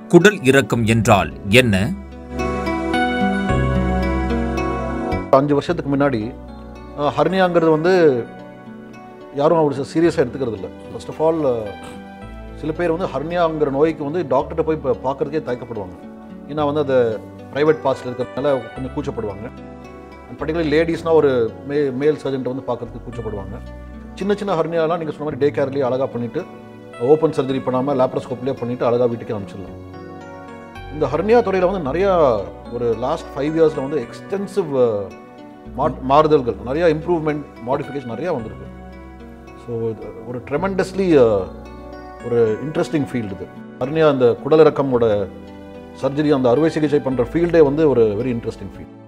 குடல் இறக்கம் என்றால் என்ன அஞ்சு வருஷத்துக்கு முன்னாடி அஹ், ஹர்னியாங்கிறது வந்து யாரும் ஒரு சீரியஸாக எடுத்துக்கிறது இல்லை ஃபர்ஸ்ட் ஆஃப் ஆல் சில பேர் வந்து ஹர்னியாங்கிற நோய்க்கு வந்து டாக்டர்கிட்ட போய் இப்போ பார்க்கறதுக்கே தயக்கப்படுவாங்க ஏன்னா வந்து அது ப்ரைவேட் பார்ட்ஸில் இருக்கிறதுனால கொஞ்சம் கூச்சப்படுவாங்க அண்ட் பர்டிகுலர் லேடிஸ்னால் ஒரு மே மேல் சர்ஜன்ட்டை வந்து பார்க்கறதுக்கு கூச்சப்படுவாங்க சின்ன சின்ன ஹர்னியாலாம் நீங்கள் சொன்ன மாதிரி டே கேர்லேயே அழகாக பண்ணிவிட்டு ஓப்பன் சர்ஜரி பண்ணாமல் லேப்ரோஸ்கோப்லேயே பண்ணிவிட்டு அழகாக வீட்டுக்கு அனுப்பிச்சிடலாம் இந்த ஹர்னியா துறையில் வந்து நிறையா ஒரு லாஸ்ட் ஃபைவ் இயர்ஸில் வந்து எக்ஸ்டென்சிவ் மாறுதல்கள் நிறையா இம்ப்ரூவ்மெண்ட் மாடிஃபிகேஷன் நிறையா வந்திருக்கு ஸோ ஒரு ட்ரெமெண்டஸ்லி ஒரு இன்ட்ரெஸ்டிங் ஃபீல்டு இது ஹர்னியா அந்த குடலிறக்கமோட சர்ஜரி அந்த அறுவை சிகிச்சை பண்ணுற ஃபீல்டே வந்து ஒரு வெரி இன்ட்ரெஸ்டிங் ஃபீல்ட்